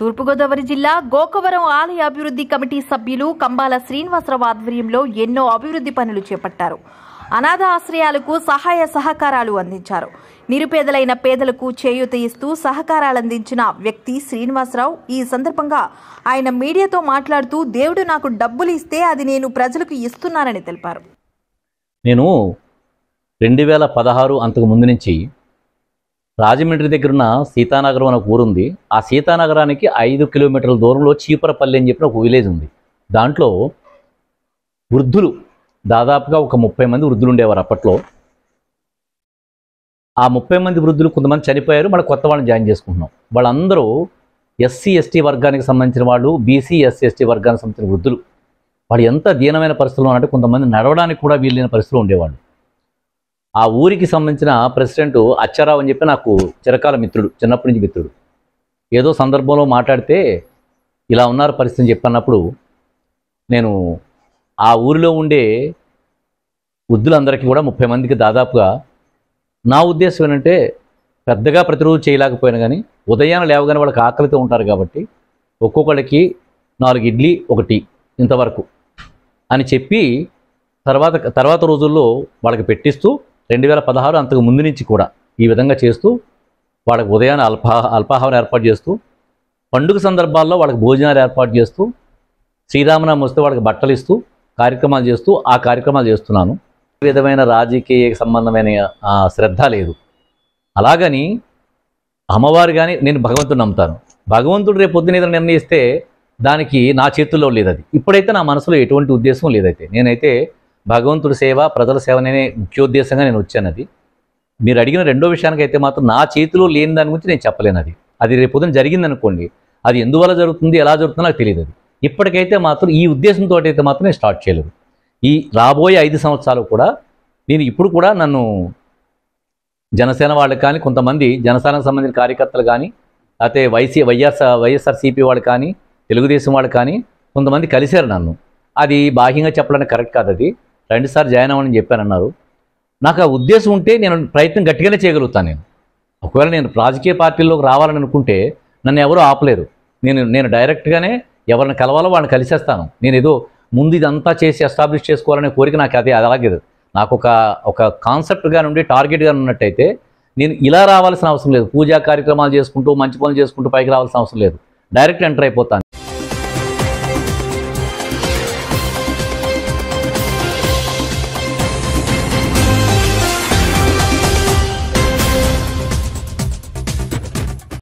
తూర్పుగోదావరి జిల్లా గోకవరం ఆలయ అభివృద్ధి కమిటీ సభ్యులు కంబాల శ్రీనివాసరావు ఆధ్వర్యంలో ఎన్నో అభివృద్ధి పనులు చేపట్టారు అనాథ ఆశ్రయాలకు సహాయ సహకారాలు అందించారు నిరుపేదలైన పేదలకు చేయూత ఇస్తూ సహకారాలు అందించిన వ్యక్తి శ్రీనివాసరావు ఈ సందర్భంగా ఆయన మీడియాతో మాట్లాడుతూ దేవుడు నాకు డబ్బులు ఇస్తే అది నేను ప్రజలకు ఇస్తున్నానని తెలిపారు నేను రెండు వేల పదహారు అంతకు ముందు నుంచి రాజమండ్రి దగ్గర ఉన్న సీతానగరం అనే ఒక ఊరుంది ఆ సీతానగరానికి ఐదు కిలోమీటర్ల దూరంలో చీపురపల్లి అని చెప్పిన ఒక విలేజ్ ఉంది దాంట్లో వృద్ధులు దాదాపుగా ఒక ముప్పై మంది వృద్ధులు ఉండేవారు అప్పట్లో ఆ ముప్పై మంది వృద్ధులు కొంతమంది చనిపోయారు మళ్ళీ కొత్త వాళ్ళని జాయిన్ చేసుకుంటున్నాం వాళ్ళందరూ ఎస్సీ ఎస్టీ వర్గానికి సంబంధించిన వాళ్ళు బీసీ ఎస్సీ ఎస్టీ వర్గానికి సంబంధించిన వృద్ధులు వాళ్ళు ఎంత దీనమైన పరిస్థితుల్లో అంటే కొంతమంది నడవడానికి కూడా వీలైన పరిస్థితులు ఉండేవాళ్ళు ఆ ఊరికి సంబంధించిన ప్రెసిడెంట్ అచ్చారావు అని చెప్పి నాకు చిరకాల మిత్రుడు చిన్నప్పటి నుంచి మిత్రుడు ఏదో సందర్భంలో మాట్లాడితే ఇలా ఉన్నారు పరిస్థితి అని చెప్పన్నప్పుడు నేను ఆ ఊరిలో ఉండే వృద్ధులందరికీ కూడా ముప్పై మందికి దాదాపుగా నా ఉద్దేశం ఏంటంటే పెద్దగా ప్రతిరోజు చేయలేకపోయినా కానీ ఉదయాన్నే లేవగానే వాళ్ళకి ఆకలితో ఉంటారు కాబట్టి ఒక్కొక్కళ్ళకి నాలుగు ఇడ్లీ ఒకటి ఇంతవరకు అని చెప్పి తర్వాత తర్వాత రోజుల్లో వాళ్ళకి పెట్టిస్తూ రెండు వేల పదహారు అంతకు ముందు నుంచి కూడా ఈ విధంగా చేస్తూ వాళ్ళకి ఉదయాన్నే అల్పా అల్పాహారం ఏర్పాటు చేస్తూ పండుగ సందర్భాల్లో వాళ్ళకి భోజనాలు ఏర్పాటు చేస్తూ శ్రీరామనామం వస్తే వాళ్ళకి బట్టలు ఇస్తూ కార్యక్రమాలు చేస్తూ ఆ కార్యక్రమాలు చేస్తున్నాను ఏ విధమైన రాజకీయ సంబంధమైన ఆ, శ్రద్ధ లేదు అలాగని అమ్మవారు కానీ నేను భగవంతుడు నమ్ముతాను భగవంతుడు రేపు పొద్దున ఏదైనా నిర్ణయిస్తే దానికి నా చేతుల్లో లేదు అది ఇప్పుడైతే నా మనసులో ఎటువంటి ఉద్దేశం లేదైతే నేనైతే భగవంతుడి సేవ ప్రజల సేవనే ముఖ్యోద్దేశంగా నేను వచ్చాను అది మీరు అడిగిన రెండో విషయానికి అయితే మాత్రం నా చేతిలో లేని దాని గురించి నేను చెప్పలేను అది అది రేపు పొద్దున జరిగిందనుకోండి అది ఎందువల్ల జరుగుతుంది ఎలా జరుగుతుందో నాకు తెలియదు అది ఇప్పటికైతే మాత్రం ఈ ఉద్దేశంతో అయితే మాత్రం నేను స్టార్ట్ చేయలేదు ఈ రాబోయే ఐదు సంవత్సరాలు కూడా నేను ఇప్పుడు కూడా నన్ను జనసేన వాళ్ళకి కానీ కొంతమంది జనసేనకు సంబంధించిన కార్యకర్తలు కానీ లేకపోతే వైసీ వైఎస్ఆర్ వైఎస్ఆర్సీపీ వాళ్ళు కానీ తెలుగుదేశం వాళ్ళు కానీ కొంతమంది కలిశారు నన్ను అది బాహ్యంగా చెప్పడానికి కరెక్ట్ కాదు అది రెండుసార్లు జాయిన్ అవ్వని చెప్పానన్నారు నాకు ఆ ఉద్దేశం ఉంటే నేను ప్రయత్నం గట్టిగానే చేయగలుగుతాను నేను ఒకవేళ నేను రాజకీయ పార్టీల్లోకి రావాలని అనుకుంటే నన్ను ఎవరూ ఆపలేరు నేను నేను డైరెక్ట్గానే ఎవరిని కలవాలో వాళ్ళని కలిసేస్తాను నేను ఏదో ముందు ఇదంతా చేసి ఎస్టాబ్లిష్ చేసుకోవాలనే కోరిక నాకు అదే అది అలాగే నాకు ఒక ఒక కాన్సెప్ట్గా నుండి టార్గెట్గా ఉన్నట్టయితే నేను ఇలా రావాల్సిన అవసరం లేదు పూజా కార్యక్రమాలు చేసుకుంటూ మంచి పనులు చేసుకుంటూ పైకి రావాల్సిన అవసరం లేదు డైరెక్ట్ ఎంటర్ అయిపోతాను